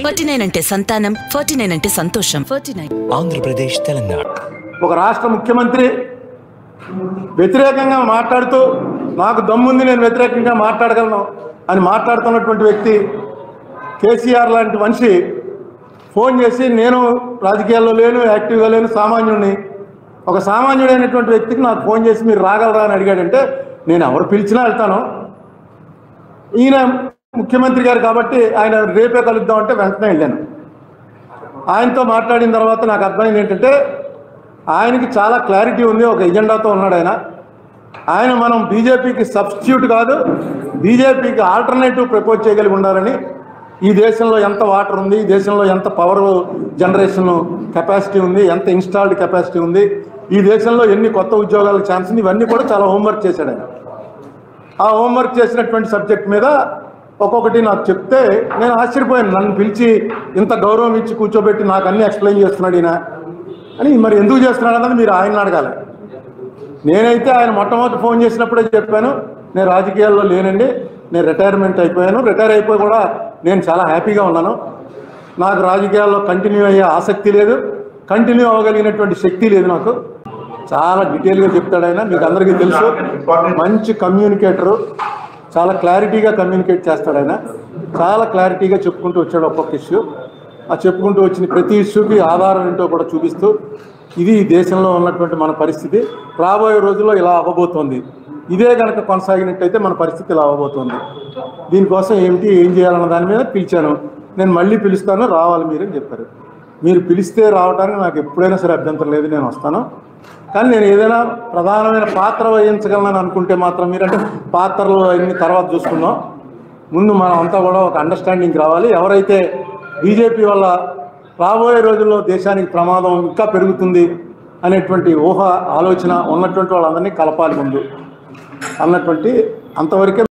forty nine అంటే సంతానం forty nine అంటే సంతోషం ఫార్టీ నైన్ ఆంధ్రప్రదేశ్ తెలంగాణ ఒక రాష్ట్ర ముఖ్యమంత్రి వ్యతిరేకంగా మాట్లాడుతూ నాకు దమ్ముంది నేను వ్యతిరేకంగా మాట్లాడగలను అని మాట్లాడుతున్నటువంటి వ్యక్తి కేసీఆర్ లాంటి మనిషి ఫోన్ చేసి నేను రాజకీయాల్లో లేను యాక్టివ్గా లేను సామాన్యుడిని ఒక సామాన్యుడైనటువంటి వ్యక్తికి నాకు ఫోన్ చేసి మీరు రాగలరా అని అడిగాడంటే నేను ఎవరు పిలిచినా వెళ్తాను ఈయన ముఖ్యమంత్రి గారు కాబట్టి ఆయన రేపే కలుద్దాం అంటే వెంటనే వెళ్ళాను ఆయనతో మాట్లాడిన తర్వాత నాకు అర్థమైంది ఏంటంటే ఆయనకి చాలా క్లారిటీ ఉంది ఒక ఎజెండాతో ఉన్నాడు ఆయన ఆయన మనం బీజేపీకి సబ్స్టిట్యూట్ కాదు బీజేపీకి ఆల్టర్నేటివ్ ప్రపోజ్ చేయగలిగి ఉండాలని ఈ దేశంలో ఎంత వాటర్ ఉంది ఈ దేశంలో ఎంత పవర్ జనరేషన్ కెపాసిటీ ఉంది ఎంత ఇన్స్టాల్డ్ కెపాసిటీ ఉంది ఈ దేశంలో ఎన్ని కొత్త ఉద్యోగాలకు ఛాన్స్ ఉంది ఇవన్నీ కూడా చాలా హోంవర్క్ చేశాడు ఆయన ఆ హోంవర్క్ చేసినటువంటి సబ్జెక్ట్ మీద ఒక్కొక్కటి నాకు చెప్తే నేను ఆశ్చర్యపోయాను నన్ను పిలిచి ఇంత గౌరవం ఇచ్చి కూర్చోబెట్టి నాకు అన్ని ఎక్స్ప్లెయిన్ చేస్తున్నాడు ఈయన అని మరి ఎందుకు చేస్తున్నాడు అన్నది మీరు ఆయన అడగాలి నేనైతే ఆయన మొట్టమొదటి ఫోన్ చేసినప్పుడే చెప్పాను నేను రాజకీయాల్లో లేనండి నేను రిటైర్మెంట్ అయిపోయాను రిటైర్ అయిపోయి కూడా నేను చాలా హ్యాపీగా ఉన్నాను నాకు రాజకీయాల్లో కంటిన్యూ అయ్యే ఆసక్తి లేదు కంటిన్యూ అవ్వగలిగినటువంటి శక్తి లేదు నాకు చాలా డీటెయిల్గా చెప్తాడు ఆయన మీకు అందరికీ తెలుసు మంచి కమ్యూనికేటరు చాలా క్లారిటీగా కమ్యూనికేట్ చేస్తాడు ఆయన చాలా క్లారిటీగా చెప్పుకుంటూ వచ్చాడు ఒక్కొక్క ఇష్యూ ఆ చెప్పుకుంటూ వచ్చిన ప్రతి ఇష్యూకి ఆధారం ఏంటో కూడా చూపిస్తూ ఇది ఈ దేశంలో ఉన్నటువంటి మన పరిస్థితి రాబోయే రోజుల్లో ఇలా అవ్వబోతోంది ఇదే కనుక కొనసాగినట్టయితే మన పరిస్థితి ఇలా అవ్వబోతోంది దీనికోసం ఏమిటి ఏం చేయాలన్న దాని మీద పిలిచాను నేను మళ్ళీ పిలుస్తాను రావాలి మీరు అని చెప్పారు మీరు పిలిస్తే రావడానికి నాకు ఎప్పుడైనా సరే అభ్యంతరం లేదు నేను వస్తాను కానీ నేను ఏదైనా ప్రధానమైన పాత్ర వహించగలను అనుకుంటే మాత్రం మీరంటే పాత్రలు అన్ని తర్వాత చూసుకుందాం ముందు మనం అంతా కూడా ఒక అండర్స్టాండింగ్ రావాలి ఎవరైతే బీజేపీ వల్ల రాబోయే రోజుల్లో దేశానికి ప్రమాదం ఇంకా పెరుగుతుంది అనేటువంటి ఊహ ఆలోచన ఉన్నటువంటి వాళ్ళందరినీ కలపాలి ముందు అన్నటువంటి అంతవరకే